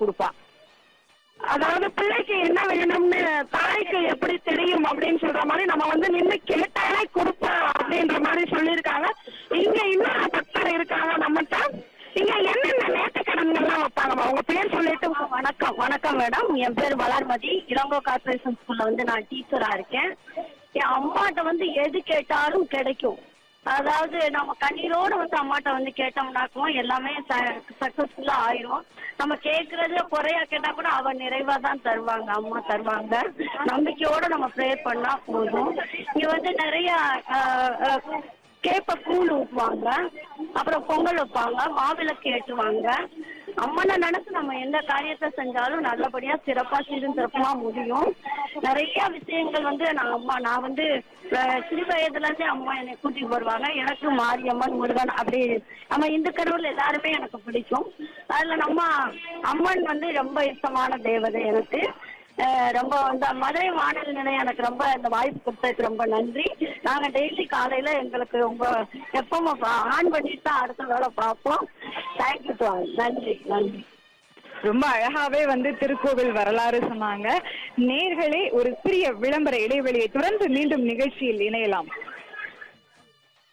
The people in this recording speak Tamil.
கொடுப்பா அதாவது பிள்ளைக்கு என்ன வேணும்னு தாய்க்கு எப்படி தெரியும் அப்படின்னு சொல்ற மாதிரி நம்ம வந்து நின்று கேட்டாலே கொடுப்பா அப்படின்ற மாதிரி சொல்லியிருக்காங்க இங்க இன்னொரு பக்தர் இருக்காங்க நம்மகிட்ட இங்க என்னென்ன நேர்த்திக்கடன்கள்லாம் வைப்பாங்கம்மா உங்க பேர் சொல்லிட்டு வணக்கம் வணக்கம் மேடம் என் பேர் வளர்மதி இளங்கோ கார்பரேஷன் ஸ்கூல்ல வந்து நான் டீச்சரா இருக்கேன் என் அம்மாட்ட வந்து எது கேட்டாலும் கிடைக்கும் அதாவது நம்ம கண்ணீரோட வந்து அம்மாட்ட வந்து கேட்டோம்னாக்கும் எல்லாமே சக்சஸ்ஃபுல்லா ஆயிரும் நம்ம கேக்குறது குறையா கேட்டா கூட அவ நிறைவா தான் தருவாங்க அம்மா தருவாங்க நம்பிக்கையோட நம்ம ப்ரேயர் பண்ணா போதும் இங்க வந்து நிறைய ஆஹ், ஆஹ், கேப்ப கூழ் ஊற்றுவாங்க அப்புறம் பொங்கல் வைப்பாங்க மாவிளக்கு ஏற்றுவாங்க அம்மனை நினைச்சு நம்ம எந்த காரியத்தை செஞ்சாலும் நல்லபடியா சிறப்பா சீரும் சிறப்புமா முடியும் நிறைய விஷயங்கள் வந்து நான் அம்மா நான் வந்து அஹ், சிறு வயதுல இருந்தே அம்மா என்னை கூட்டிட்டு வருவாங்க எனக்கு மாரியம்மன் முருகன் அப்படி நம்ம இந்து கடவுள் எல்லாருமே எனக்கு பிடிக்கும் அதுல நம்ம அம்மன் வந்து ரொம்ப இஷ்டமான தேவதை எனக்கு அஹ் ரொம்ப இந்த மதுரை வானொலி நிலையம் எனக்கு ரொம்ப இந்த வாய்ப்பு கொடுத்ததுக்கு ரொம்ப நன்றி நாங்க டெய்லி காலையில எங்களுக்கு ரொம்ப எப்பவும் ஆன் பண்ணிட்டு தான் அடுத்த வேலை பார்ப்போம் தேங்க்யூ டு ஆல் நன்றி நன்றி ரொம்ப அழகாவே வந்து திருக்கோவில் வரலாறு சொன்னாங்க நேர்களே ஒரு சிறிய விளம்பர இடைவெளியை தொடர்ந்து மீண்டும் நிகழ்ச்சியில் இணையலாம்